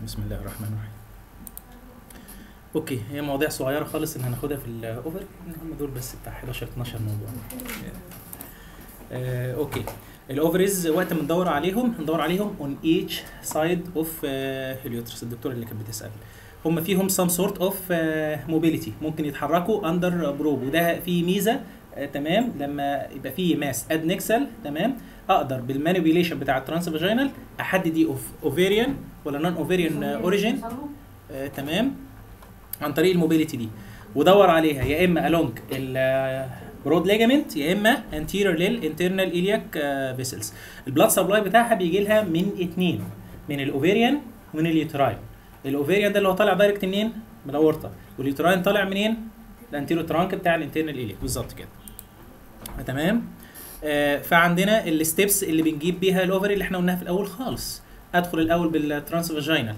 بسم الله الرحمن الرحيم اوكي هي مواضيع صغيره خالص اللي هناخدها في الاوفر هم دول بس بتاع 11 12 موضوع آه، اوكي الاوفريز وقت ما ندور عليهم هندور عليهم اون ايتش سايد اوف هيليوترس الدكتوره اللي كانت بتسال هم فيهم سام سورت اوف موبيليتي ممكن يتحركوا اندر بروب وده فيه ميزه آه، تمام لما يبقى فيه ماس اد نكسل تمام اقدر بالمانيبيوليشن بتاع الترانس فاجينال احدد دي اوف اوفيريان ولا نون اوفيريان اوريجين آه، تمام عن طريق الموبيليتي دي ودور عليها يا اما along البرود ليجامنت يا اما anterior للانترنال ايلياك فيسلز البلاد سبلاي بتاعها بيجي لها من اتنين من الاوفيريان ومن اليوتراين الاوفيريان ده اللي هو طالع دايركت منين؟ من الاورطه واليوتراين طالع منين؟ الانتيرو ترانك بتاع الانترنال ايلياك بالظبط كده تمام آه فعندنا الستبس اللي بنجيب بيها الاوفري اللي احنا قلناها في الاول خالص ادخل الاول بالترانس فاجينال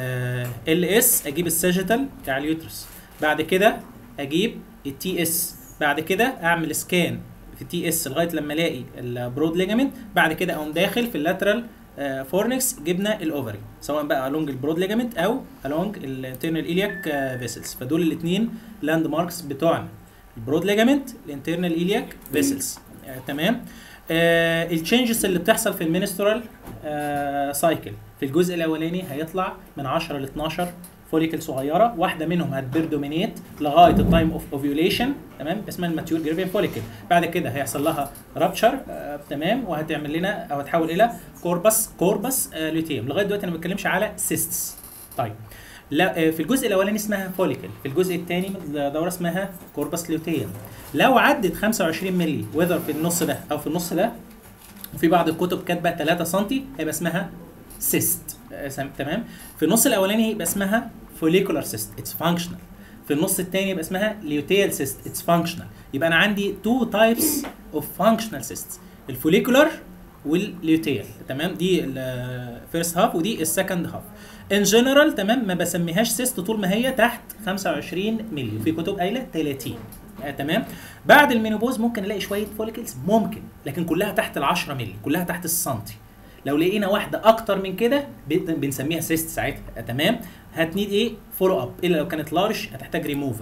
ال اس اجيب الساجيتال بتاع اليوترس بعد كده اجيب التي اس بعد كده اعمل سكان في التي اس لغايه لما الاقي البرود ليجامنت بعد كده اقوم داخل في اللاترال فورنكس جبنا الاوفري سواء بقى الونج البرود ليجامنت او الونج الانترنال ايلياك فيسلز فدول الاثنين لاند ماركس بتوعنا البرود ليجامنت الانترنال ايلياك فيسلز تمام آه التشنجز اللي بتحصل في المينسترال آه سايكل في الجزء الاولاني هيطلع من 10 ل 12 فوليكل صغيره واحده منهم هتبردومينيت لغايه التايم اوف اوفيوليشن تمام اسمها الماتيور جريفين فوليكل بعد كده هيحصل لها رابتشر آه تمام وهتعمل لنا او هتحول الى كوربس كوربس آه لوتيوم لغايه دلوقتي انا ما بتكلمش على سيستس طيب لا آه في الجزء الاولاني اسمها فوليكل في الجزء الثاني دوره اسمها كوربس لوتيوم لو عدت 25 مللي وذر في النص ده او في النص ده وفي بعض الكتب كاتبه 3 سم هيبقى اسمها سيست تمام في النص الاولاني يبقى اسمها فوليكولار سيست اتس فانكشنال في النص الثاني يبقى اسمها ليوتيال سيست اتس فانكشنال يبقى انا عندي تو تايبس اوف فانكشنال سيست الفوليكولار والليوتيال تمام دي الفيرست هاف ودي السكند هاف ان جنرال تمام ما بسميهاش سيست طول ما هي تحت 25 مللي وفي كتب قايله 30 آه تمام بعد المينوبوز ممكن الاقي شويه فوليكلز ممكن لكن كلها تحت ال 10 مللي كلها تحت السنتي لو لقينا واحده اكتر من كده بنسميها سيست ساعتها آه تمام هتنيد ايه فولو اب الا لو كانت لارج هتحتاج ريموفال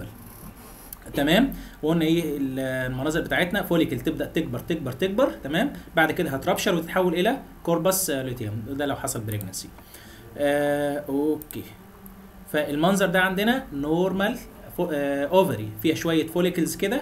تمام وقلنا ايه المناظر بتاعتنا فوليكل تبدا تكبر تكبر تكبر تمام بعد كده هترابشر وتتحول الى كوربس لوتيوم ده لو حصل بريجنسي آه اوكي فالمنظر ده عندنا نورمال اوفري فيها شويه فوليكلز كده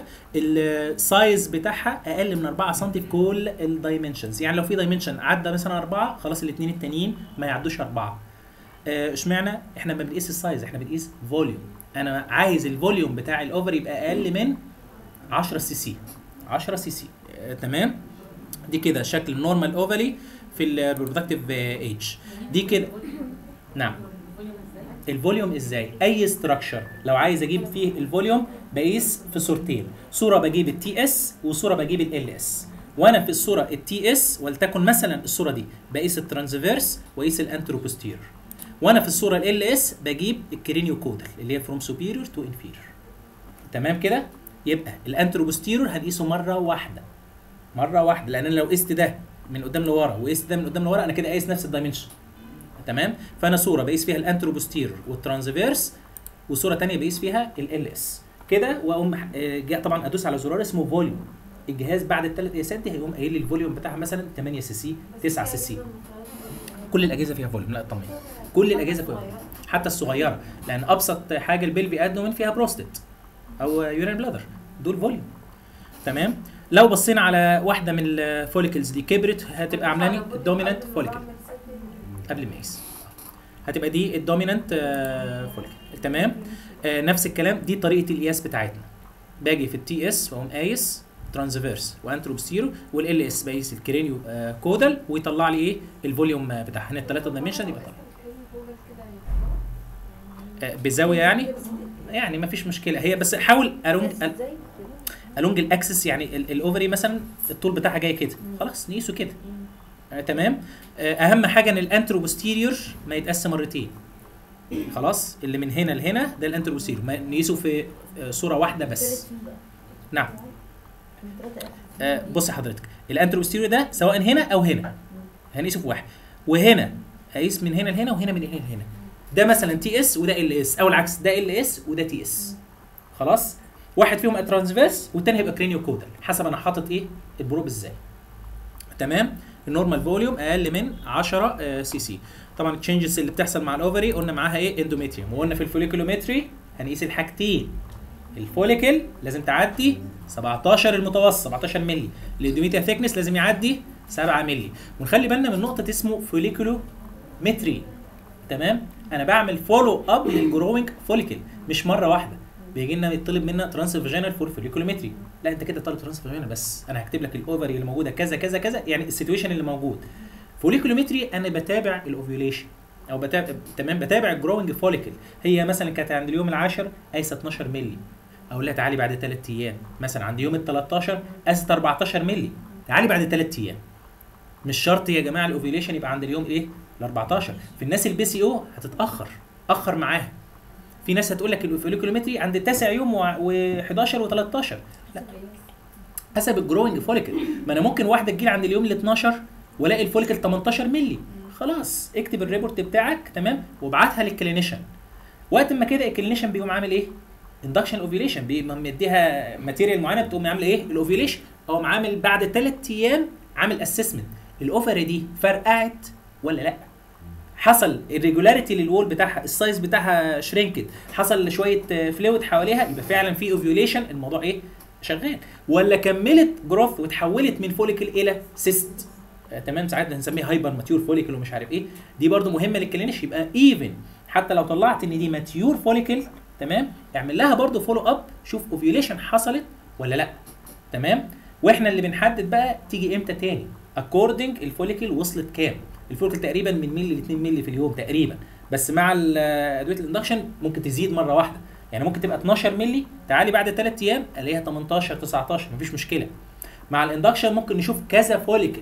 السايز بتاعها اقل من 4 سم في كل الدايمنشنز يعني لو في دايمنشن عدى مثلا 4 خلاص الاثنين التانيين ما يعدوش 4 اشمعنى آه احنا ما بنقيس السايز احنا بنقيس فوليوم انا عايز الفوليوم بتاع الاوفر يبقى اقل من 10 سي سي 10 سي سي آه تمام دي كده شكل النورمال اوفري في الريبرودكتيف ايج دي كده نعم الفوليوم ازاي اي ستراكشر لو عايز اجيب فيه الفوليوم بقيس في صورتين صوره بجيب التي اس وصوره بجيب ال اس وانا في الصوره التي اس ولتكن مثلا الصوره دي بقيس الترانسفيرس واقيس الانتروبوستير وانا في الصوره ال اس بجيب الكرينيو كودل اللي هي فروم سوبيريور تو انفيريور تمام كده يبقى الانتروبوستيرور هنقيسه مره واحده مره واحده لان انا لو قست ده من قدام لورا وقست ده من قدام لورا انا كده قايس نفس الدايمنشن تمام فانا صوره بقيس فيها الانتروبوستيرور والترانسفيرس وصوره ثانيه بقيس فيها ال اس كده واقوم طبعا ادوس على زرار اسمه فوليوم الجهاز بعد الثلاث قياسات دي هيقوم قايل لي الفوليوم بتاعها مثلا 8 سي سي 9 سي سي كل الاجهزه فيها فوليوم لا اطمن كل الاجهزه فيها فوليوم حتى الصغيره لان ابسط حاجه البلفي ادنومين فيها بروستات او يورين بلادر دول فوليوم تمام لو بصينا على واحده من الفوليكلز دي كبرت هتبقى عامله لي الدومينانت فوليكل قبل ما اقيس هتبقى دي الدومينانت فوليكل تمام آه نفس الكلام دي طريقه القياس بتاعتنا باجي في التي اس واقوم قايس ترانسفيرس وانتروبستيرو والال اس بقيس الكرينيو آه كودال ويطلع لي ايه الفوليوم بتاعها هنا الثلاثه دايمنشن يبقى طبعا آه بزاويه يعني يعني ما فيش مشكله هي بس حاول الونج الونج الاكسس يعني الاوفري مثلا الطول بتاعها جاي كده خلاص نقيسه كده آه تمام آه اهم حاجه ان الانتروبوستيريور ما يتقسم مرتين خلاص اللي من هنا لهنا ده الانتروبوستيريور ما نقيسه في آه صوره واحده بس نعم آه بص حضرتك الانتروبوستيريور ده سواء هنا او هنا هنقيسه في واحد وهنا هقيس من هنا لهنا وهنا من هنا لهنا ده مثلا تي اس وده ال اس او العكس ده ال اس وده تي اس خلاص واحد فيهم ترانسفيرس والتاني هيبقى كرينيو كودال حسب انا حاطط ايه البروب ازاي تمام النورمال فوليوم اقل من 10 سي سي طبعا التشنجز اللي بتحصل مع الاوفري قلنا معاها ايه اندوميتريوم وقلنا في الفوليكولومتري هنقيس الحاجتين الفوليكل لازم تعدي 17 المتوسط 17 مللي الاندوميتريا ثيكنس لازم يعدي 7 مللي ونخلي بالنا من نقطه اسمه فوليكولومتري تمام انا بعمل فولو اب للجروينج فوليكل مش مره واحده بيجي لنا يطلب منا ترانس فاجينال فور فوليكولومتري لا انت كده طالب ترانس فاجينال بس انا هكتب لك الاوفري اللي موجوده كذا كذا كذا يعني السيتويشن اللي موجود فوليكولومتري انا بتابع الاوفيوليشن او بتابع تمام بتابع الجروينج فوليكل هي مثلا كانت عند اليوم العاشر قايسه 12 مللي اقول لها تعالي بعد ثلاث ايام مثلا عند يوم ال 13 قاست 14 مللي تعالي بعد ثلاث ايام مش شرط يا جماعه الاوفيوليشن يبقى عند اليوم ايه ال 14 في الناس البي سي او هتتاخر اخر معاها في ناس هتقول لك الفوليكولومتري عند التاسع يوم و11 و13 لا حسب الجروينج فوليكل ما انا ممكن واحده تجي عند اليوم ال 12 والاقي الفوليكل 18 مللي خلاص اكتب الريبورت بتاعك تمام وابعتها للكلينيشن وقت ما كده الكلينيشن بيقوم عامل ايه؟ اندكشن اوفيليشن بيقوم مديها ماتيريال معينه بتقوم عامله ايه؟ الاوفيليشن او عامل بعد ثلاث ايام عامل اسسمنت الاوفري دي فرقعت ولا لا؟ حصل الريجولاريتي للوول بتاعها السايز بتاعها شرينكد حصل شويه فلويد حواليها يبقى فعلا في اوفيوليشن الموضوع ايه؟ شغال ولا كملت جروث وتحولت من فوليكل الى سيست آه، تمام ساعات هنسميها هايبر ماتيور فوليكل ومش عارف ايه دي برده مهمه للكلينيش يبقى ايفن حتى لو طلعت ان دي ماتيور فوليكل تمام اعمل لها برده فولو اب شوف اوفيوليشن حصلت ولا لا تمام واحنا اللي بنحدد بقى تيجي امتى تاني اكوردنج الفوليكل وصلت كام الفوليكل تقريبا من ملي ل 2 ملي في اليوم تقريبا بس مع ال- ادويه الاندكشن ممكن تزيد مره واحده يعني ممكن تبقى 12 ملي تعالي بعد 3 ايام الاقيها 18 19 مفيش مشكله مع الاندكشن ممكن نشوف كذا فوليكل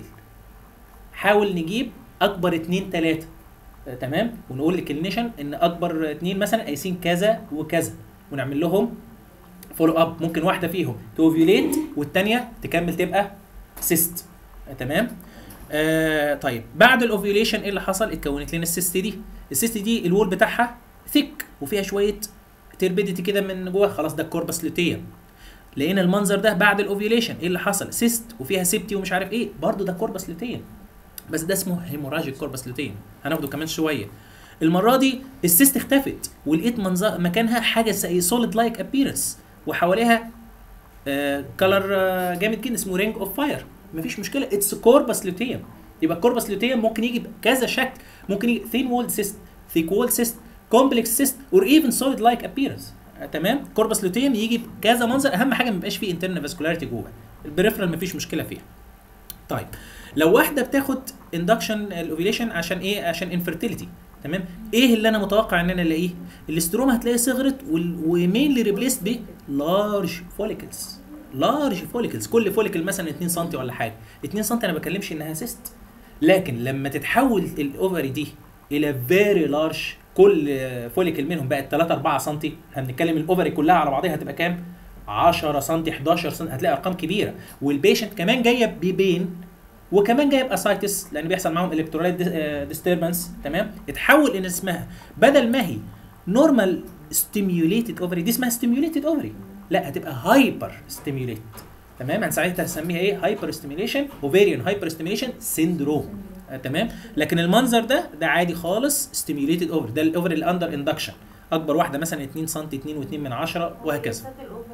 حاول نجيب اكبر اتنين تلاته آه، تمام ونقول للكلينيشن ان اكبر اتنين مثلا قايسين كذا وكذا ونعمل لهم فولو اب ممكن واحده فيهم توفيوليت والثانيه تكمل تبقى سيست آه، تمام آه طيب بعد الاوفيوليشن ايه اللي حصل اتكونت لنا السيست دي السيست دي الوول بتاعها ثيك وفيها شويه تربيديتي كده من جوه خلاص ده الكوربس لوتيم لقينا المنظر ده بعد الاوفيوليشن ايه اللي حصل سيست وفيها سيبتي ومش عارف ايه برضو ده كوربس لوتيم بس ده اسمه هيموراجيك كوربس لوتيم هناخده كمان شويه المره دي السيست اختفت ولقيت منظر مكانها حاجه زي سوليد لايك ابييرنس وحواليها كلر جامد جدا اسمه رينج اوف فاير مفيش مشكله اتس كوربس لوتيم يبقى الكوربس لوتيم ممكن يجي بكذا شكل ممكن يجي ثين وولد سيست ثيك وولد سيست كومبلكس سيست اور ايفن سوليد لايك ابييرنس تمام كوربس لوتيم يجي بكذا منظر اهم حاجه ما يبقاش فيه انترنال فاسكولاريتي جوه البريفرال مفيش مشكله فيها طيب لو واحده بتاخد اندكشن الاوفيليشن عشان ايه عشان انفيرتيليتي تمام ايه اللي انا متوقع ان انا الاقيه الاستروما هتلاقي صغرت ومينلي ريبليست ب لارج فوليكلز لارج فوليكلز كل فوليكل مثلا 2 سم ولا حاجه 2 سم انا ما بكلمش انها سيست لكن لما تتحول الاوفري دي الى فيري لارج كل فوليكل منهم بقت 3 4 سم احنا بنتكلم الاوفري كلها على بعضها هتبقى كام 10 سم 11 سم هتلاقي ارقام كبيره والبيشنت كمان جايه ببين وكمان جايب اسايتس لان بيحصل معاهم الكترولايت ديستربنس تمام اتحول ان اسمها بدل ما هي نورمال ستيميوليتد اوفري دي اسمها ستيميوليتد اوفري لا هتبقى هايبر ستيميوليت تمام يعني ساعتها هنسميها ايه هايبر ستيميوليشن اوفيريان هايبر ستيميوليشن سيندروم تمام لكن المنظر ده ده عادي خالص ستيميوليتد اوفري ده الاوفري اللي اندر اندكشن اكبر واحده مثلا 2 سم 2 و2 من 10 وهكذا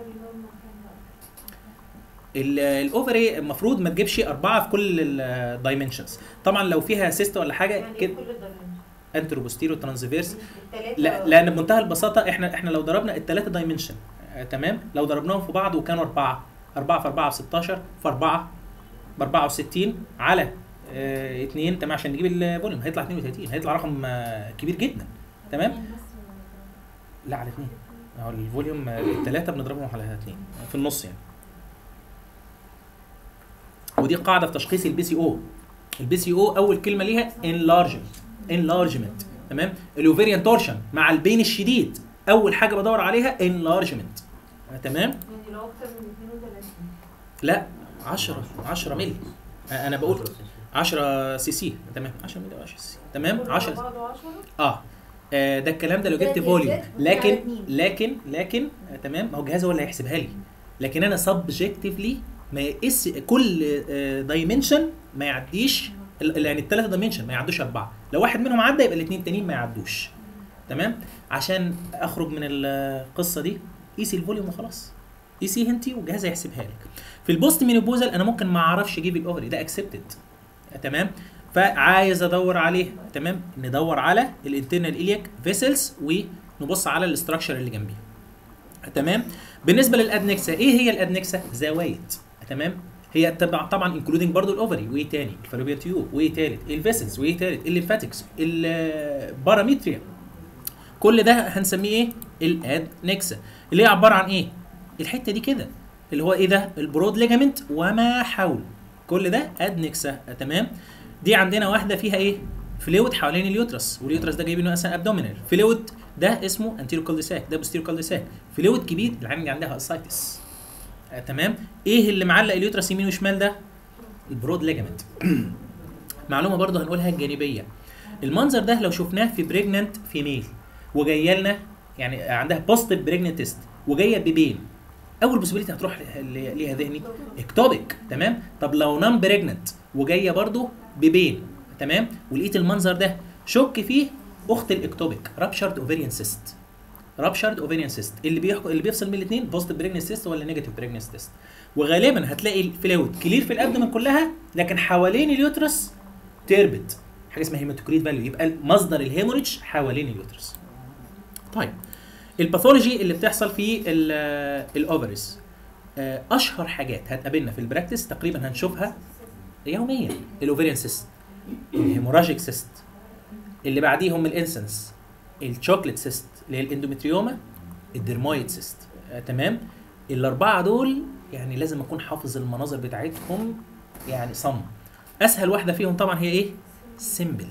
ال- الاوفري المفروض ما تجيبش اربعه في كل الدايمنشنز طبعا لو فيها سيست ولا حاجه كده انترو بوستيرو ترانسفيرس لا لان بمنتهى البساطه احنا احنا لو ضربنا الثلاثه دايمنشن آه تمام لو ضربناهم في بعض وكانوا اربعه اربعه في اربعه ب 16 في اربعه ب 64 على آه اثنين تمام عشان نجيب الفوليوم هيطلع 32 هيطلع رقم آه كبير جدا تمام لا على اثنين هو الفوليوم آه، الثلاثه بنضربهم على اثنين في النص يعني ودي قاعده في تشخيص البي سي او البي سي او اول كلمه ليها انلارجمنت انلارجمنت تمام الاوفيريان تورشن مع البين الشديد اول حاجه بدور عليها انلارجمنت تمام يعني لو اكتر من 32 لا 10 10 مللي انا بقول 10 سي سي تمام 10 مللي او 10 سي سي تمام 10 بعض 10 اه آه ده الكلام ده لو جبت ده فوليوم بالذات بنقول على لكن اتنين. لكن لكن آه تمام ما هو الجهاز هو اللي هيحسبها لي لكن انا سبجكتيفلي ما يقيس كل دايمنشن ما يعديش ال- يعني الثلاثه دايمنشن ما يعدوش اربعه لو واحد منهم عدى يبقى الاثنين التانيين ما يعدوش تمام عشان اخرج من القصه دي قيسي الفوليوم وخلاص قيسيه انت والجهاز هيحسبها لك في البوست مينوبوزال انا ممكن ما اعرفش اجيب الاوفري ده اكسبتد تمام فعايز ادور عليه تمام ندور على الانترنال الياك فيسلز ونبص على الاستراكشر اللي جنبيها تمام بالنسبه للادنكسا ايه هي الادنكسا زوايد تمام هي تبع طبعا انكلودنج برضو الاوفري وايه تاني الفالوبيا تيوب وايه تالت الفيسلز وايه تالت الليمفاتكس الباراميتريا كل ده هنسميه ايه الادنكسا اللي هي عباره عن ايه الحته دي كده اللي هو ايه ده البرود ليجامنت وما حول كل ده ادنكسا تمام دي عندنا واحده فيها ايه فلويد حوالين اليوترس واليوترس ده جايبينه اصلا ابدومينال فلويد ده اسمه انتيرو كولديساك ده بوستيرو كولديساك فلويد كبير العين اللي عندها اسايتس آه تمام ايه اللي معلق اليوترس يمين وشمال ده البرود ليجامنت معلومه برضه هنقولها الجانبيه المنظر ده لو شفناه في بريجننت فيميل وجايه لنا يعني عندها بوزيتيف بريجننت تيست وجايه ببين اول بوسيبيليتي هتروح ل- ليها ذهني اكتوبيك تمام طب لو نون بريجننت وجايه برضو ببين تمام ولقيت المنظر ده شك فيه اخت الاكتوبيك رابشارد اوفيريان سيست رابشارد اوفيريان سيست اللي بيحكم اللي بيفصل بين الاثنين بوزيتيف بريجننت سيست ولا نيجاتيف بريجننت سيست وغالبا هتلاقي الفلويد كلير في الابدومن كلها لكن حوالين اليوترس تربت حاجه اسمها هيماتوكريت فاليو يبقى مصدر الهيموريدج حوالين اليوترس طيب الباثولوجي اللي بتحصل في الاوفرز اشهر حاجات هتقابلنا في البراكتس تقريبا هنشوفها يوميا الاوفريان سيست الهيموراجيك سيست اللي بعديهم الانسنس الشوكليت سيست اللي هي الاندومتريوما الدرمويد سيست آه تمام الاربعه دول يعني لازم اكون حافظ المناظر بتاعتهم يعني صم اسهل واحده فيهم طبعا هي ايه سيمبل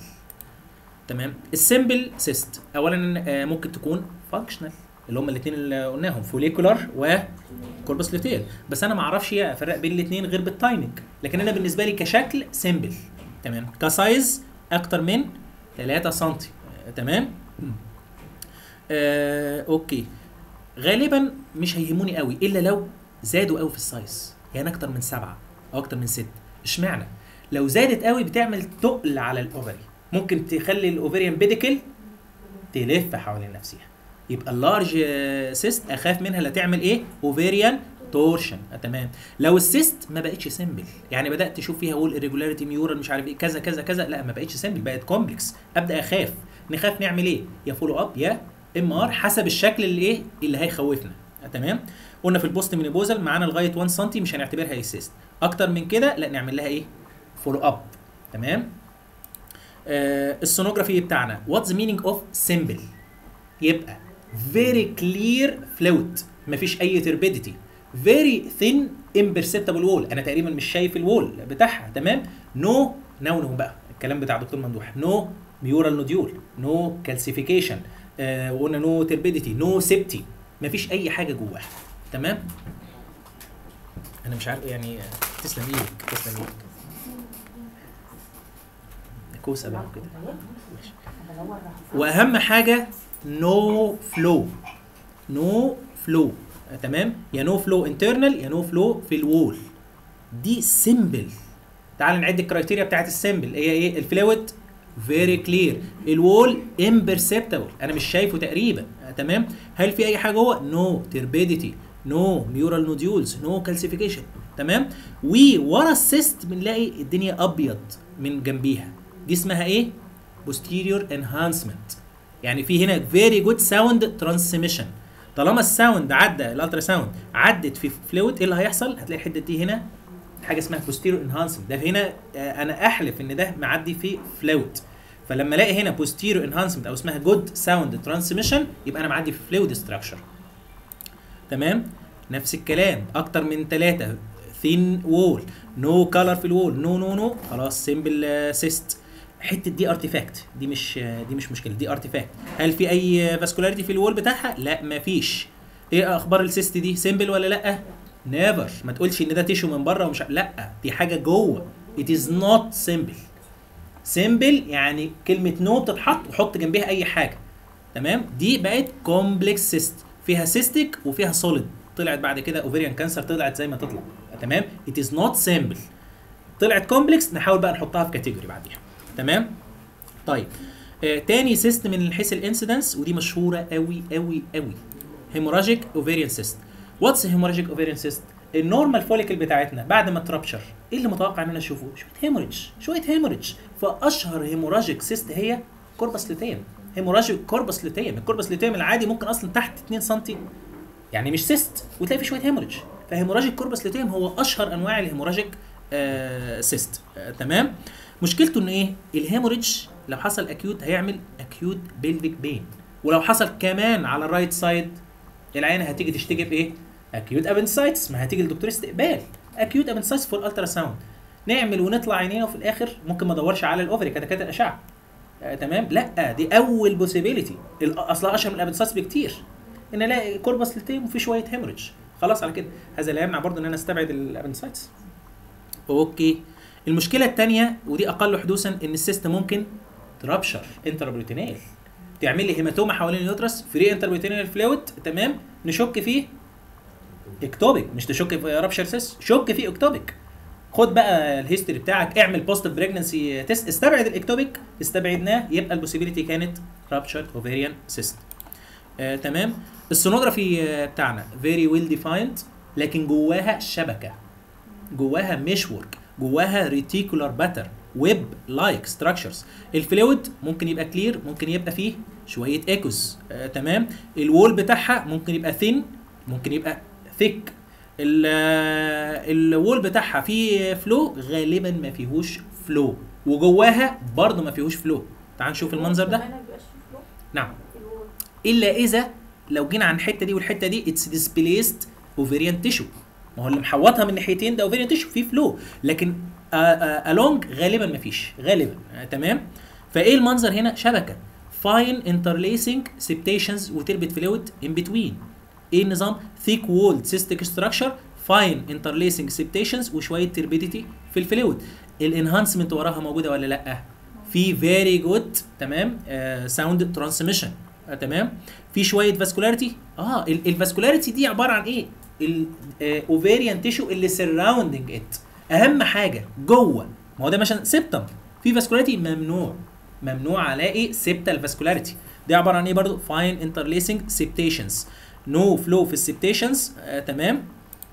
تمام السيمبل سيست اولا آه، ممكن تكون فانكشنال اللي هم الاثنين اللي قلناهم فوليكولار وكوربس لوتيل بس انا ما اعرفش افرق بين الاثنين غير بالتايمنج لكن انا بالنسبه لي كشكل سيمبل تمام كسايز اكتر من 3 سم آه، تمام آه، اوكي غالبا مش هيهموني قوي الا لو زادوا قوي في السايز يعني اكتر من سبعة او اكتر من ست اشمعنى لو زادت قوي بتعمل تقل على الاوفري ممكن تخلي الاوفريان بيديكل تلف حوالين نفسها يبقى اللارج سيست اخاف منها لا تعمل ايه اوفيريان تورشن آه تمام لو السيست ما بقتش سيمبل يعني بدات تشوف فيها وول irregularity ميورال مش عارف ايه كذا كذا كذا لا ما بقتش سيمبل بقت كومبلكس ابدا اخاف نخاف نعمل ايه يا فولو اب يا ام ار حسب الشكل اللي ايه اللي هيخوفنا آه تمام قلنا في البوست مينيبوزال معانا لغايه 1 سم مش هنعتبرها ايه سيست اكتر من كده لا نعمل لها ايه فولو اب تمام آه السونوجرافي بتاعنا واتس مينينج اوف سيمبل يبقى فيري كلير فلويد مفيش اي تربيديتي فيري ثين امبرسبتبل وول انا تقريبا مش شايف الوول بتاعها تمام نو نو نو بقى الكلام بتاع دكتور ممدوح نو ميورال نوديول نو كالسيفيكيشن وقلنا نو تربيديتي نو سيبتي مفيش اي حاجه جواها تمام انا مش عارف يعني تسلم ايدك تسلم ايدك كوسه بقى وكده ماشي واهم حاجه نو فلو نو فلو تمام يا نو فلو انترنال يا نو فلو في الوول دي سيمبل تعال نعد الكرايتيريا بتاعت السيمبل هي ايه الفلويد فيري كلير الوول امبرسبتبل انا مش شايفه تقريبا تمام هل في اي حاجه جوه نو تربيديتي نو ميورال نوديولز نو كالسيفيكيشن تمام وورا السيست بنلاقي الدنيا ابيض من جنبيها دي اسمها ايه posterior enhancement يعني في هنا very good sound transmission طالما الساوند عدى الالترا ساوند عدت في فلويد ايه اللي هيحصل هتلاقي الحته دي هنا حاجه اسمها posterior enhancement ده هنا آه، انا احلف ان ده معدي في فلويد فلما الاقي هنا posterior enhancement او اسمها good sound transmission يبقى انا معدي في فلويد structure تمام نفس الكلام اكتر من ثلاثة ثين وول نو كلر في الوول نو نو نو خلاص سيمبل سيست حته دي ارتيفاكت دي مش دي مش مشكله دي ارتيفاكت هل في اي فاسكولاريتي في الوول بتاعها لا مفيش ايه اخبار السيست دي سيمبل ولا لا نيفر ما تقولش ان ده تيشو من بره ومش لا دي حاجه جوه it is not simple سيمبل يعني كلمه نو بتتحط وحط جنبها اي حاجه تمام دي بقت كومبلكس سيست فيها سيستيك وفيها سوليد طلعت بعد كده اوفيريان كانسر طلعت زي ما تطلع تمام ات از نوت سامبل طلعت كومبلكس نحاول بقى نحطها في كاتيجوري بعديها تمام طيب آه تاني سيست من حيث الانسيدنس ودي مشهوره قوي قوي قوي هيموراجيك اوفيريان سيست واتس هيموراجيك اوفيريان سيست النورمال فوليكل بتاعتنا بعد ما ترابشر ايه اللي متوقع ان انا اشوفه شويه هيموريدج شويه هيموريدج فاشهر هيموراجيك سيست هي كوربس لوتيم هيموراجيك كوربس لوتيم الكوربس لوتيم العادي ممكن اصلا تحت 2 سم يعني مش سيست وتلاقي فيه شويه هيموريدج فهيموراجيك كوربس لوتيم هو اشهر انواع الهيموراجيك آه سيست آه تمام مشكلته ان ايه الهيموريدج لو حصل اكيوت هيعمل اكيوت بيلفيك بين ولو حصل كمان على الرايت سايد العين هتيجي تشتكي بايه اكيوت ابنسايتس ما هتيجي لدكتور استقبال اكيوت ابنسايتس فور الترا ساوند نعمل ونطلع عينينا وفي الاخر ممكن ما ادورش على الاوفري كده كده الاشعه آه تمام لا دي اول بوسيبيليتي اصلا اشهر من الابنسايتس بكتير ان الاقي كوربس لتيم وفي شويه هيموريدج خلاص على كده هذا لا يمنع برضه ان انا استبعد الابنسايتس اوكي المشكله الثانيه ودي اقل حدوثا ان السيست ممكن ترابشر انتربريتينال تعمل لي هيماتوما حوالين اليوترس فري انتربريتينال فلويد تمام نشك فيه اكتوبيك مش تشك في رابشر سيس شك فيه اكتوبيك خد بقى الهيستوري بتاعك اعمل بوزيتيف بريجنسي تيست استبعد الاكتوبيك استبعدناه يبقى البوسيبيليتي كانت رابشر اوفيريان سيست آه تمام السونوجرافي آه بتاعنا فيري ويل ديفايند لكن جواها شبكه جواها مش ورك جواها ريتيكولار باتر ويب لايك ستراكشرز الفلويد ممكن يبقى كلير ممكن يبقى فيه شويه ايكوز آه تمام الوول بتاعها ممكن يبقى ثين ممكن يبقى ثيك الوول بتاعها فيه فلو غالبا ما فيهوش فلو وجواها برضه ما فيهوش فلو تعال نشوف المنظر ده كمان ما بيبقاش فيه فلو نعم في الوول. الا اذا لو جينا عن الحته دي والحته دي اتس ديسبليست اوفيريان تيشو ما هو اللي محوطها من ناحيتين ده اوفيريان تيشو فيه فلو لكن الونج غالبا ما فيش غالبا آه تمام فايه المنظر هنا شبكه فاين انترليسنج سيبتيشنز وتربت فلويد ان بتوين ايه النظام ثيك وولد سيستيك ستراكشر فاين انترليسنج سيبتيشنز وشويه تربيديتي في الفلويد الانهانسمنت وراها موجوده ولا لا في فيري جود تمام ساوند ترانسميشن تمام في شويه فاسكولاريتي اه الفاسكولاريتي دي عباره عن ايه الاوفيريان تيشو اللي سراوندنج ات اهم حاجه جوه ما هو ده مثلا سيبتم في فاسكولاريتي ممنوع ممنوع الاقي سيبتال فاسكولاريتي دي عباره عن ايه برضو فاين انترليسنج سيبتيشنز نو فلو في السيبتيشنز آه تمام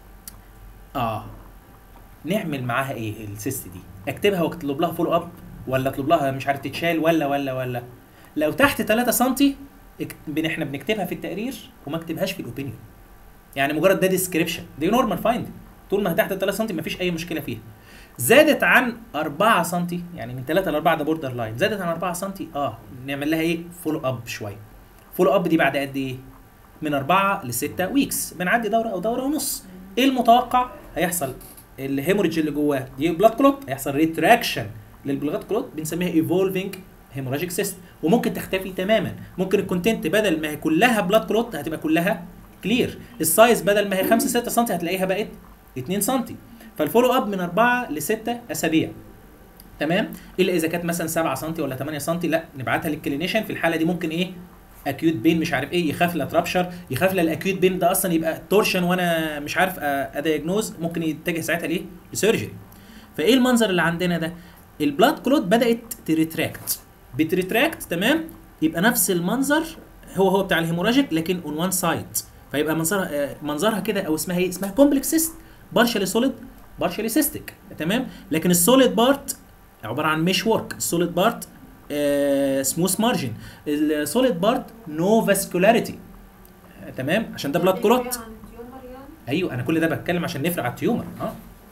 اه نعمل معاها ايه السيست دي اكتبها واكتب لها فولو اب ولا اطلب لها مش عارف تتشال ولا ولا ولا لو تحت 3 سم احنا بنكتبها في التقرير وما اكتبهاش في الاوبينيون يعني مجرد ده ديسكريبشن دي نورمال فايند طول ما هي تحت 3 سم مفيش اي مشكله فيها زادت عن 4 سم يعني من 3 ل 4 ده بوردر لاين زادت عن 4 سم اه نعمل لها ايه فولو اب شويه فولو اب دي بعد قد ايه من 4 ل 6 ويكس بنعدي دوره او دوره ونص ايه المتوقع هيحصل الهيموريدج اللي جواه دي بلاد كلوت هيحصل ريتراكشن للبلاد كلوت بنسميها ايفولفينج هيموراجيك سيست وممكن تختفي تماما ممكن الكونتنت بدل ما هي كلها بلاد كلوت هتبقى كلها كلير السايز بدل ما هي 5 6 سم هتلاقيها بقت 2 سم فالفولو اب من 4 ل 6 اسابيع تمام الا اذا كانت مثلا 7 سم ولا 8 سم لا نبعتها للكلينيشن في الحاله دي ممكن ايه اكيوت بين مش عارف ايه يخاف لا ترابشر يخاف لا الاكيوت بين ده اصلا يبقى تورشن وانا مش عارف ادياجنوز ممكن يتجه ساعتها ليه لسيرجري فايه المنظر اللي عندنا ده البلاد كلوت بدات تريتراكت بتريتراكت تمام يبقى نفس المنظر هو هو بتاع الهيموراجيك لكن اون وان سايد فيبقى منظرها منظرها كده او اسمها ايه اسمها كومبلكس سيست بارشالي سوليد بارشالي سيستيك تمام لكن السوليد بارت عباره عن مش ورك السوليد بارت سموث مارجن السوليد بارت نو فاسكولاريتي تمام عشان ده بلاد دي كلوت عن تيومر يعني ايوه انا كل ده بتكلم عشان نفرق على التيومر اه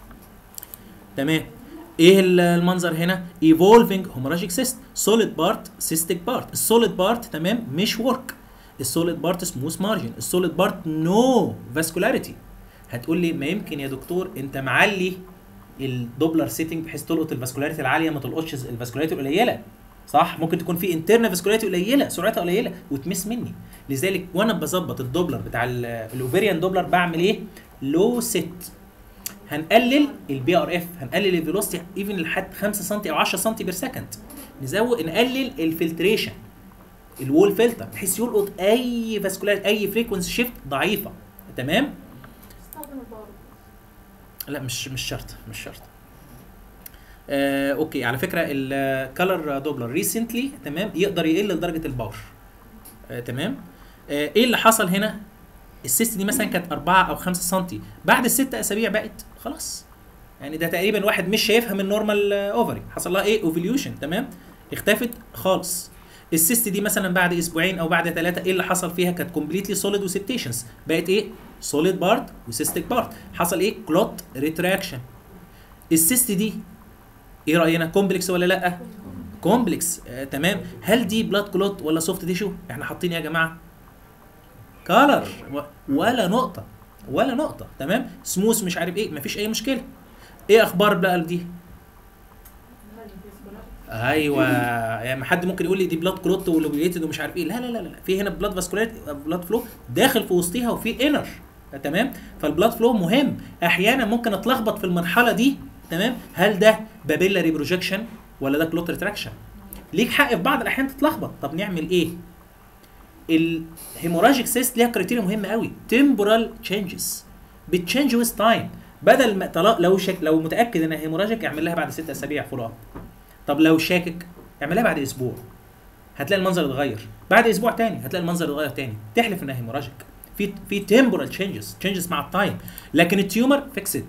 تمام ايه ال- المنظر هنا ايفولفينج هيموراجيك سيست سوليد بارت سيستيك بارت السوليد بارت تمام مش ورك السوليد بارت سموث مارجن السوليد بارت نو فاسكولاريتي هتقول لي ما يمكن يا دكتور انت معلي الدوبلر سيتنج بحيث تلقط الفاسكولاريتي العاليه ما تلقطش الفاسكولاريتي القليله صح ممكن تكون في انترنال فاسكولاريتي قليله سرعتها قليله وتمس مني لذلك وانا بظبط الدوبلر بتاع ال- الاوفيريان دوبلر بعمل ايه لو سيت هنقلل البي ار اف هنقلل الفيلوسيتي ايفن لحد 5 سم او 10 سم بير سكند نزود نقلل الفلتريشن الوول فلتر بحيث يلقط اي فاسكولار اي فريكونسي شيفت ضعيفه تمام استخدم البار لا مش مش شرط مش شرط آه، اوكي على فكره الكالر دوبلر ريسنتلي تمام يقدر يقل لدرجه الباور آه، تمام آه، ايه اللي حصل هنا السيست دي مثلا كانت 4 او 5 سم بعد الست اسابيع بقت خلاص يعني ده تقريبا واحد مش شايفها من نورمال اوفري حصل لها ايه اوفليوشن تمام اختفت خالص السيست دي مثلا بعد اسبوعين او بعد ثلاثه ايه اللي حصل فيها كانت كومبليتلي سوليد وسبتيشنز بقت ايه سوليد بارت وسيستيك بارت حصل ايه كلوت ريتراكشن السيست دي ايه راينا كومبلكس ولا لا كومبلكس آه تمام هل دي بلاد كلوت ولا سوفت تيشو احنا حاطين إيه يا جماعه كالر ولا نقطه ولا نقطه تمام سموث مش عارف ايه مفيش اي مشكله ايه اخبار بقى دي ايوه يعني ما حد ممكن يقول لي دي بلاد كلوت ولوبيليتد ومش عارف ايه لا لا لا لا في هنا بلاد فاسكولار بلاد فلو داخل في وسطيها وفي انر تمام فالبلاد فلو مهم احيانا ممكن اتلخبط في المرحله دي تمام هل ده بابيلاري بروجكشن ولا ده كلوت ريتراكشن ليك حق في بعض الاحيان تتلخبط طب نعمل ايه الهيموراجيك سيست ليها كريتيريا مهمه قوي تمبورال تشينجز بتشينج ويز تايم بدل ما طلاق لو شك لو متاكد انها هيموراجيك اعمل لها بعد ست اسابيع فول اب طب لو شاكك اعملها بعد اسبوع هتلاقي المنظر اتغير بعد اسبوع تاني هتلاقي المنظر اتغير تاني تحلف انها هيموراجيك في في تمبورال تشينجز تشينجز مع التايم لكن التيومر فيكسد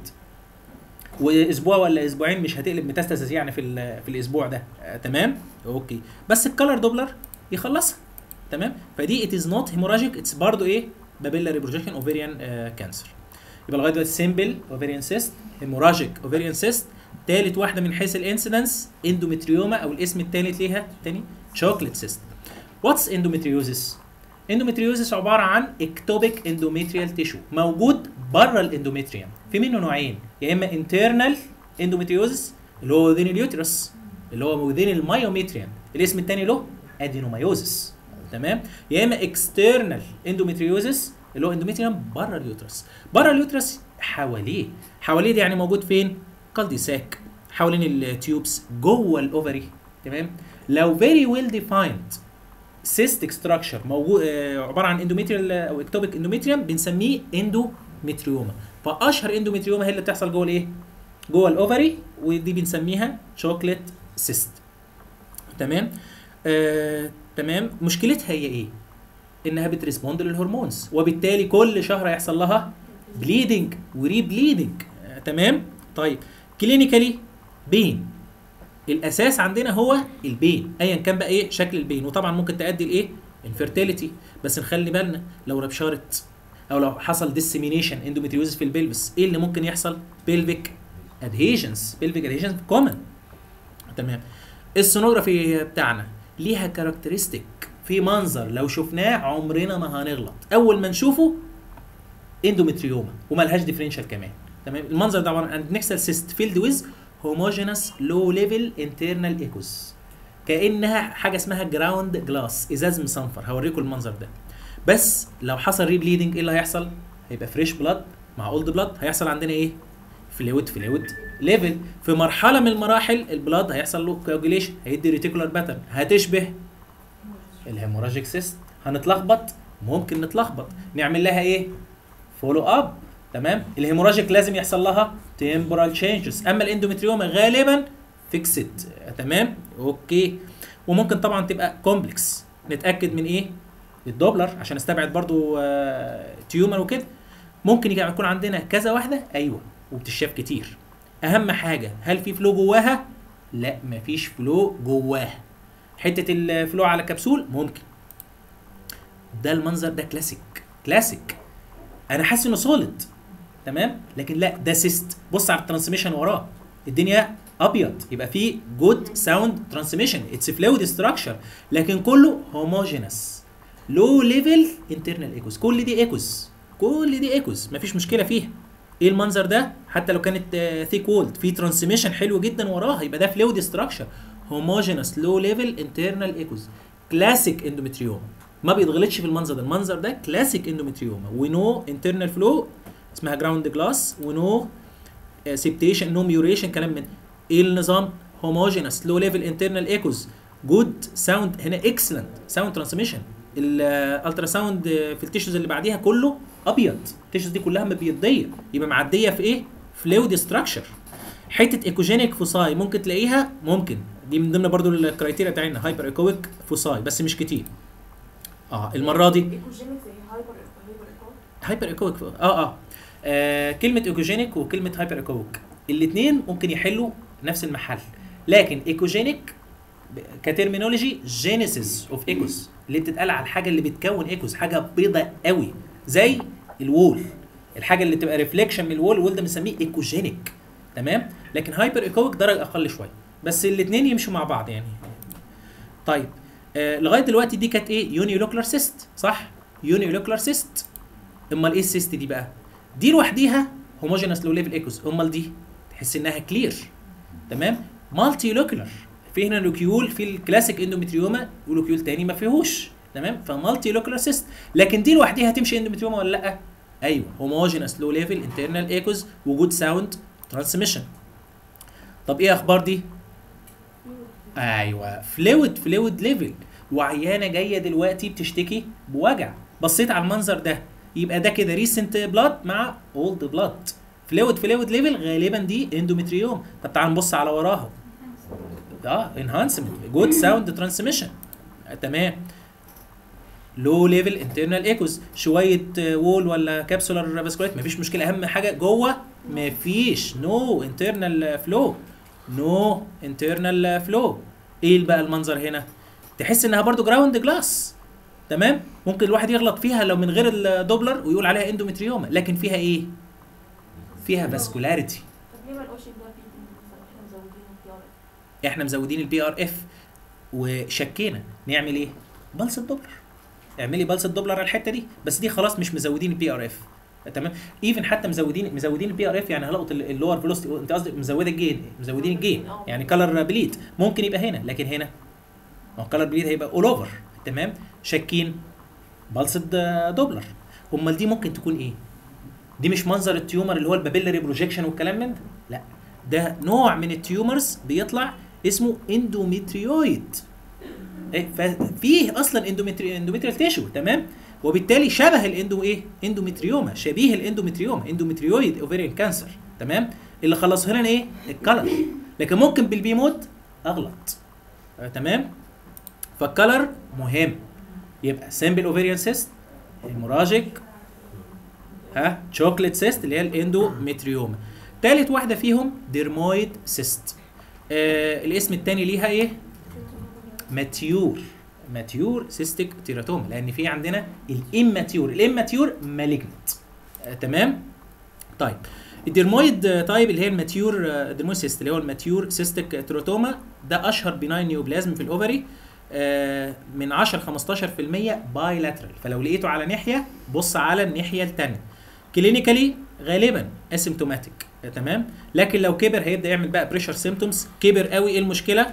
واسبوع ولا اسبوعين مش هتقلب ميتاستاسيس يعني في ال- في الاسبوع ده آه تمام اوكي بس الكالر دوبلر يخلصها تمام فدي ات از نوت هيموراجيك اتس برضه ايه بابيلاري بروجكشن اوفيريان كانسر يبقى لغايه دلوقتي سيمبل اوفيريان سيست هيموراجيك اوفيريان سيست تالت واحده من حيث الانسيدنس اندومتريوما او الاسم الثالث ليها تاني شوكليت سيست واتس اندومتريوزس اندومتريوزس عباره عن اكتوبيك اندوميتريال تيشو موجود بره الاندوميتريوم في منه نوعين يا اما انترنال اندومتريوزس اللي هو within اليوترس اللي هو within المايوميتريوم الاسم الثاني له ادينومايوزس تمام يا اما اكسترنال اندوميتريوزس اللي هو اندوميتريوم بره اليوترس بره اليوترس حواليه حواليه ده يعني موجود فين كالديساك حوالين التيوبس جوه الاوفري تمام لو فيري ويل ديفايند سيستيك ستراكشر موجود آه، عباره عن اندوميتريال او اكتوبيك اندوميتريوم بنسميه اندوميتريوما فاشهر اندوميتريوما هي اللي بتحصل جوه الايه جوه الاوفري ودي بنسميها شوكليت سيست تمام آه، تمام مشكلتها هي ايه انها بتريسبوند للهرمونز وبالتالي كل شهر هيحصل لها بليدنج وري بليدنج آه، تمام طيب كلينيكالي بين الاساس عندنا هو البين ايا كان بقى ايه شكل البين وطبعا ممكن تؤدي لايه انفيرتيليتي بس نخلي بالنا لو ربشرت او لو حصل ديسيمينيشن اندوميتريوزس في البلبس ايه اللي ممكن يحصل بيلفيك ادهيجنز بيلفيك ادهيجنز كومن تمام السونوجرافي بتاعنا ليها كاركترستيك في منظر لو شفناه عمرنا ما هنغلط اول ما نشوفه اندومتريوما وملهاش ديفرنشال كمان تمام المنظر ده عباره عن نكسال سيست فيلد ويز هوموجينس لو ليفل انترنال ايكوز كانها حاجه اسمها جراوند جلاس ازاز مصنفر هوريكم المنظر ده بس لو حصل ري بليدنج ايه اللي هيحصل هيبقى فريش بلاد مع اولد بلاد هيحصل عندنا ايه فلويد فلويد ليفل في مرحله من المراحل البلاد هيحصل له كوجوليشن هيدي ريتيكولار باترن هتشبه الهيموراجيك سيست هنتلخبط ممكن نتلخبط نعمل لها ايه فولو اب تمام الهيموراجيك لازم يحصل لها تمبورال تشينجز اما الاندومتريوما غالبا فيكسد تمام اوكي وممكن طبعا تبقى كومبلكس نتاكد من ايه الدوبلر عشان استبعد برضو آه تيومر وكده ممكن يجي- يكون عندنا كذا واحده ايوه وبتشاف كتير اهم حاجه هل في فلو جواها لا مفيش فلو جواها حته الفلو على كبسول ممكن ده المنظر ده كلاسيك كلاسيك انا حاسس انه سوليد تمام لكن لا ده سيست بص على الترانسميشن وراه الدنيا ابيض يبقى في جود ساوند ترانسميشن اتس فلويد ستراكشر لكن كله هوموجينس لو ليفل انترنال ايكوز كل دي ايكوز كل دي ايكوز مفيش مشكله فيها ايه المنظر ده حتى لو كانت ثيك وولد في ترانسميشن حلو جدا وراها يبقى ده فلويد ستراكشر هوموجينس لو ليفل انترنال ايكوز كلاسيك اندومتريوما ما بيتغلطش في المنظر ده المنظر ده كلاسيك اندومتريوما ونو انترنال فلو اسمها جراوند جلاس ونو سيبتيشن نو ميوريشن كلام من ايه النظام هوموجينس لو ليفل انترنال ايكوز جود ساوند هنا اكسلنت ساوند ترانسميشن الالترا ساوند في التيشوز اللي بعديها كله ابيض التيشوز دي كلها مبيضيه يبقى معديه في ايه فلويد ستراكشر حته ايكوجينيك فوساي ممكن تلاقيها ممكن دي من ضمن برضو الكرايتيريا بتاعتنا هايبر ايكويك فوساي بس مش كتير اه المره دي ايكوجينيك زي هايبر هايبر ايكو هايبر ايكويك اه اه, آه كلمه ايكوجينيك وكلمه هايبر ايكويك الاثنين ممكن يحلوا نفس المحل لكن ايكوجينيك كترمينولوجي جينيسيس اوف ايكوس اللي بتتقال على الحاجه اللي بتكون ايكوس حاجه بيضة قوي زي الوول الحاجه اللي تبقى ريفليكشن من الوول الوول ده بنسميه ايكوجينيك تمام لكن هايبر ايكويك درجه اقل شويه بس الاثنين يمشوا مع بعض يعني طيب آه لغايه دلوقتي دي كانت ايه يونيولوكلر سيست صح يونيولوكلر سيست امال ايه السيست دي بقى دي لوحديها هوموجينس لو ليفل ايكوز امال دي تحس انها كلير تمام مالتي لوكلر في هنا لوكيول في الكلاسيك اندوميتريوما ولوكيول تاني ما فيهوش تمام فمالتي لوكلر سيست لكن دي لوحديها تمشي اندوميتريوما ولا لا ايوه هوموجينس لو ليفل انترنال ايكوز وجود ساوند ترانسميشن طب ايه اخبار دي ايوه فلويد فلويد ليفل وعيانه جايه دلوقتي بتشتكي بوجع بصيت على المنظر ده يبقى ده كده ريسنت بلاد مع اولد بلاد فلويد فلويد ليفل غالبا دي اندوميتريوم طب تعال نبص على وراها اه انهانسمنت جود ساوند ترانسميشن تمام لو ليفل انترنال ايكوز شويه وول ولا كابسولار فاسكولات مفيش مشكله اهم حاجه جوه مفيش نو انترنال فلو نو انترنال فلو ايه بقى المنظر هنا تحس انها برضو جراوند جلاس تمام ممكن الواحد يغلط فيها لو من غير الدوبلر ويقول عليها اندوميتريوما لكن فيها ايه فيها فاسكولاريتي طب ليه ما نقولش ده بي مثلا احنا مزودين الخيار احنا مزودين البي ار اف وشكينا نعمل ايه بلس الدوبلر اعملي بلس الدوبلر على الحته دي بس دي خلاص مش مزودين البي ار اف تمام ايفن حتى مزودين مزودين البي ار اف يعني هلقط اللور فيلوسيتي انت قصدك مزوده الجين مزودين الجين يعني كلر بليد ممكن يبقى هنا لكن هنا ما هو كلر بليد هيبقى اول اوفر تمام شاكين بلس دوبلر امال دي ممكن تكون ايه دي مش منظر التيومر اللي هو البابيلاري بروجيكشن والكلام من ده لا ده نوع من التيومرز بيطلع اسمه اندوميتريويد إيه ففيه اصلا اندوميتري اندوميتريال تيشو تمام وبالتالي شبه الاندو ايه اندوميتريوما شبيه الاندوميتريوما اندوميتريويد اوفيريان كانسر تمام اللي خلصه لنا ايه الكلر لكن ممكن بالبي مود اغلط آه تمام فالكلر مهم يبقى سامبل اوفيريان سيست هيموراجيك ها شوكليت سيست اللي هي الاندوميتريوما تالت واحده فيهم ديرمويد سيست آه الاسم الثاني ليها ايه ماتيور ماتيور سيستيك تيراتوما لان في عندنا الاماتيور الاماتيور مالجنت آه تمام طيب الديرمويد تايب اللي هي الماتيور ديرمويد سيست اللي هو الماتيور سيستيك تيراتوما ده اشهر بناين نيوبلازم في الاوفري آه من 10 15% باي لاترال فلو لقيته على ناحيه بص على الناحيه الثانيه كلينيكالي غالبا اسيمتوماتيك تمام لكن لو كبر هيبدا يعمل بقى بريشر سيمتومز كبر قوي ايه المشكله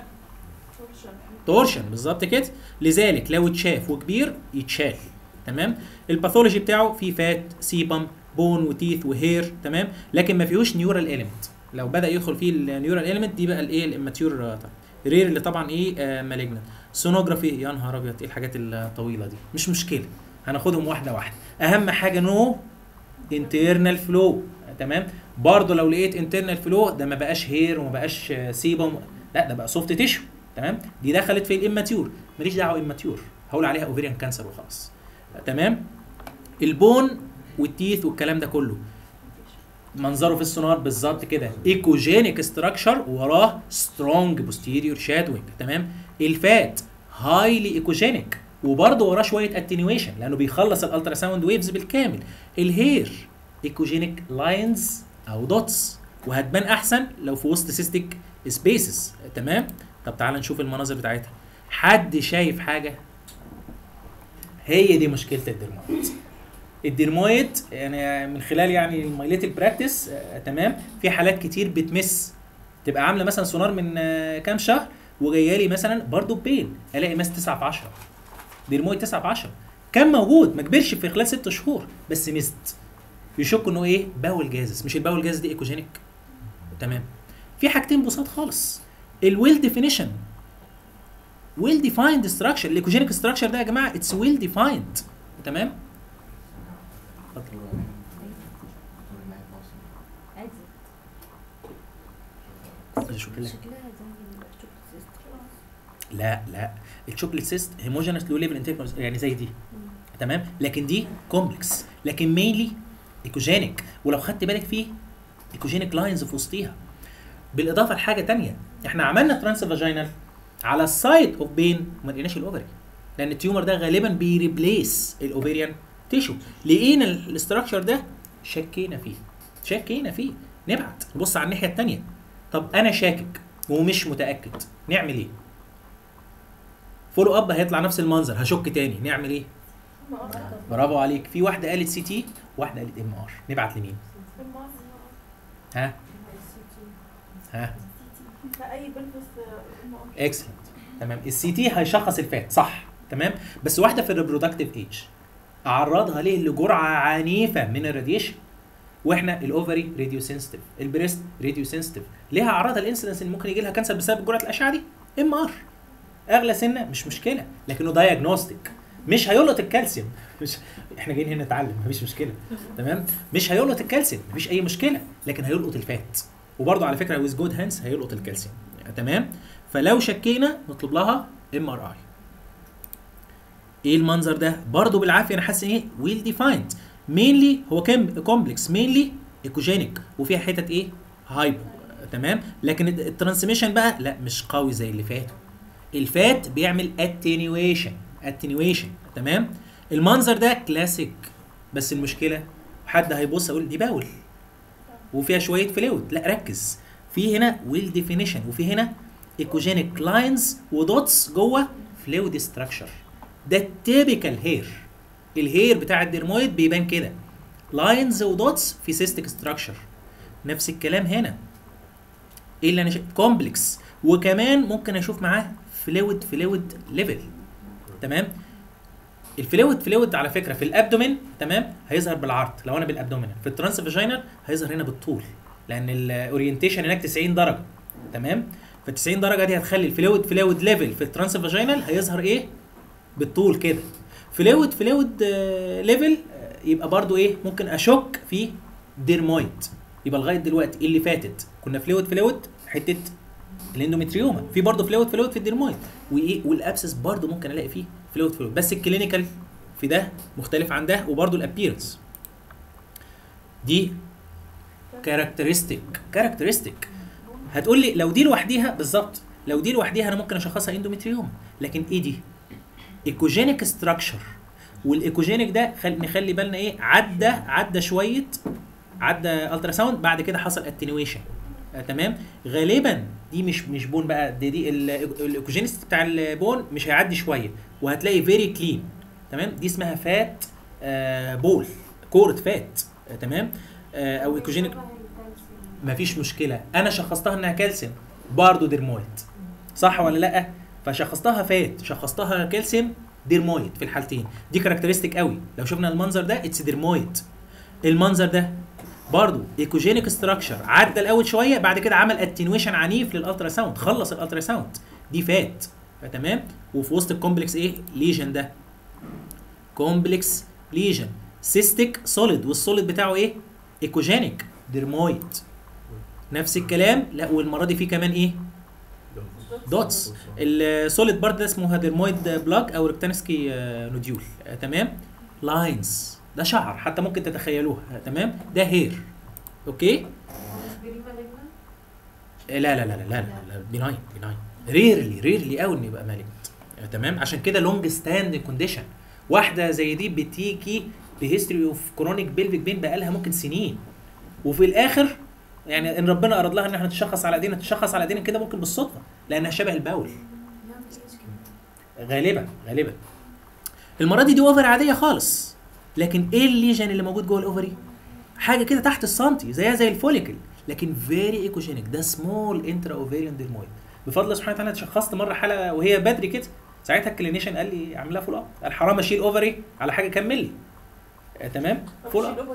تورشن بالظبط كده لذلك لو اتشاف وكبير يتشال تمام الباثولوجي بتاعه فيه فات سيبم بون وتيث وهير تمام لكن ما فيهوش نيورال اليمنت لو بدا يدخل فيه النيورال اليمنت دي بقى الايه الاماتيور رير اللي طبعا ايه آه مالجنت سونوجرافي يا نهار ابيض ايه الحاجات الطويله دي مش مشكله هناخدهم واحده واحده اهم حاجه نو انترنال فلو تمام برضه لو لقيت انترنال فلو ده ما بقاش هير وما بقاش سيبم لا ده بقى سوفت تيشو تمام دي دخلت في الاماتيور ماليش دعوه اماتيور هقول عليها اوفيريان كانسر وخلاص تمام البون والتيث والكلام ده كله منظره في السونار بالظبط كده ايكوجينيك ستراكشر وراه سترونج بوستيريور شادوينج تمام الفات هايلي ايكوجينيك وبرضه وراه شويه اتنيويشن لانه بيخلص الالترا ساوند ويفز بالكامل الهير ايكوجينيك لاينز او دوتس وهتبان احسن لو في وسط سيستيك سبيسز تمام طب تعال نشوف المناظر بتاعتها حد شايف حاجه هي دي مشكله الدرمويد الدرمويد يعني من خلال يعني المايليتال براكتس آه تمام في حالات كتير بتمس تبقى عامله مثلا سونار من آه كام شهر وجايه لي مثلا برضه بين الاقي ماس 9 في 10 ديرمويد 9 في 10 كان موجود ما كبرش في خلال 6 شهور بس مست يشكوا انه ايه باول جازس مش الباول جازس دي ايكوجينيك تمام في حاجتين بساط خالص الويل ديفينيشن ويل ديفايند ستراكشر الايكوجينيك ستراكشر ده يا جماعه اتس ويل ديفايند تمام عادي شوف لك. شكلها زي الشوكليت سيستر لا لا الشوكليت سيست هيموجينس لو ليفل انتيك يعني زي دي تمام لكن دي كومبلكس لكن مينلي ايكوجينيك ولو خدت بالك فيه ايكوجينيك لاينز في وسطيها بالاضافه لحاجه تانية احنا عملنا ترانس فاجينال على السايد اوف بين وما لقيناش الاوفري لان التيومر ده غالبا بيريبليس الاوفيريان تيشو لقينا الاستراكشر ده شكينا فيه شكينا فيه نبعت نبص على الناحيه الثانيه طب انا شاكك ومش متاكد نعمل ايه فولو اب هيطلع نفس المنظر هشك تاني نعمل ايه برافو عليك في واحده قالت سي تي واحده قالت ام ار نبعت لمين ها ها فأي بلبس ام ار اكسلنت تمام السي تي هيشخص الفات صح تمام بس واحده في الريبرودكتيف ايج اعرضها ليه لجرعه عنيفه من الراديشن واحنا الاوفري راديو سنسيتيف البريست راديو سنسيتيف ليها اعراض الانسيدنس اللي ممكن يجي لها كانسر بسبب جرعه الاشعه دي ام ار اغلى سنه مش مشكله لكنه دايجنوستيك مش هيلقط الكالسيوم مش احنا جايين هنا نتعلم مفيش مشكله تمام مش هيلقط الكالسيوم مفيش اي مشكله لكن هيلقط الفات وبرضه على فكره ويز جود هانس هيلقط الكالسيوم تمام فلو شكينا نطلب لها ام ار اي ايه المنظر ده برضه بالعافيه انا حاسس ان ايه ويل ديفايند مينلي هو كام كومبلكس مينلي ايكوجينيك وفيها حتت ايه هايبو تمام لكن الترانسميشن بقى لا مش قوي زي اللي فاتوا الفات بيعمل اتنيويشن اتنيويشن تمام المنظر ده كلاسيك بس المشكله حد هيبص يقول دي باول وفيها شويه فلويد لا ركز في هنا ويل ديفينيشن وفي هنا ايكوجينيك لاينز ودوتس جوه فلويد ستراكشر ده التيبيكال هير الهير بتاع الديرمويد بيبان كده لاينز ودوتس في سيستيك ستراكشر نفس الكلام هنا ايه اللي انا شايف كومبلكس وكمان ممكن اشوف معاه فلويد فلويد ليفل تمام الفلويد فلويد على فكره في الابدومين تمام هيظهر بالعرض لو انا بالابدومين في الترانس فاجينال هيظهر هنا بالطول لان الاورينتيشن هناك 90 درجه تمام ف 90 درجه دي هتخلي الفلويد فلويد ليفل في الترانس فاجينال هيظهر ايه بالطول كده فلويد فلويد ليفل يبقى برضو ايه ممكن اشك في ديرمويد يبقى لغايه دلوقتي إيه اللي فاتت كنا فلويد فلويد حته الاندومتريوما في برضه فلويد فلويد في الديرمويد وايه والابسس برضه ممكن الاقي فيه فلويد فلويد بس الكلينيكال في ده مختلف عن ده وبرضه الابييرنس دي كاركترستيك كاركترستيك هتقول لي لو دي لوحديها بالظبط لو دي لوحديها انا ممكن اشخصها اندومتريوما لكن ايه دي ايكوجينيك ستراكشر والايكوجينيك ده خل... نخلي بالنا ايه عدى عدى شويه عدى الترا ساوند بعد كده حصل اتنيويشن آه تمام غالبا دي مش مش بون بقى دي دي الايكوجينيس بتاع البون مش هيعدي شويه وهتلاقي فيري كلين تمام دي اسمها فات آه بول كوره فات آه تمام آه او ايكوجينيك مفيش مشكله انا شخصتها انها كالسيوم برضه ديرمويد صح ولا لا فشخصتها فات شخصتها كالسيوم ديرمويد في الحالتين دي كاركترستيك قوي لو شفنا المنظر ده اتس ديرمويد المنظر ده برضه ايكوجينيك ستراكشر عدى الاول شويه بعد كده عمل اتنويشن عنيف للالترا ساوند خلص الالترا ساوند دي فات فتمام وفي وسط الكومبلكس ايه ليجن ده كومبلكس ليجن سيستيك سوليد والسوليد بتاعه ايه ايكوجينيك ديرمويد نفس الكلام لا والمره دي في كمان ايه دوتس السوليد بارت ده اسمه ديرمويد بلاك او ريكتانسكي نوديول آه تمام لاينز ده شعر حتى ممكن تتخيلوها آه تمام ده هير اوكي آه لا لا لا لا لا لا بيناين بيناين ريرلي ريرلي قوي ان يبقى مالجنت آه تمام عشان كده لونج ستاند كونديشن واحده زي دي بتيجي بهيستوري اوف كرونيك بيلفيك بين بقالها ممكن سنين وفي الاخر يعني ان ربنا اراد لها ان احنا نتشخص على ايدينا تشخص على ايدينا كده ممكن بالصدفه لانها شبه البول غالبا غالبا المره دي دي اوفر عاديه خالص لكن ايه الليجن اللي موجود جوه الاوفري حاجه كده تحت السنتي زيها زي الفوليكل لكن فيري ايكوجينيك ده سمول انترا اوفيريان ديرمويد بفضل الله سبحانه وتعالى تشخصت مره حاله وهي بدري كده ساعتها الكلينيشن قال لي اعمل لها فول اب قال حرام اشيل اوفري على حاجه كمل لي آه تمام فول اب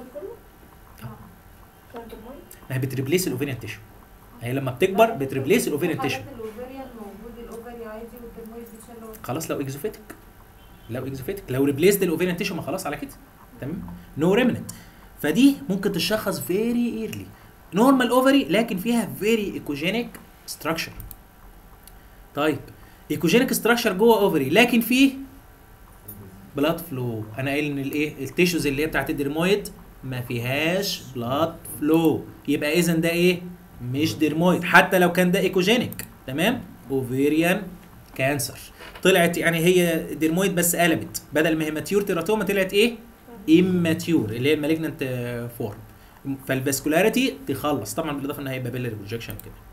ما هي بتريبليس الاوفيريان تيشو هي لما بتكبر بتريبليس الاوفيريان تيشو الاوفريان موجود الاوفري عادي والدرمويد بيتشال خلاص لو اكزوفيتك لو اكزوفيتك لو ريبليسد الاوفيريان تيشو ما خلاص على كده تمام نو ريمننت فدي ممكن تشخص فيري ايرلي نورمال اوفري لكن فيها فيري ايكوجينيك ستراكشر طيب ايكوجينيك ستراكشر جوه اوفري لكن فيه بلاد فلو انا قايل ان الايه التيشوز اللي هي بتاعت الدرمويد ما فيهاش بلاد فلو يبقى اذا ده ايه مش درمويد حتى لو كان ده ايكوجينيك تمام اوفيريان كانسر طلعت يعني هي درمويد بس قلبت بدل ما هي ماتيور تيراتوما طلعت ايه اماتيور اللي هي المالجنانت فورم فالفاسكولاريتي تخلص طبعا بالاضافه ان هيبقى بيلري بروجكشن كده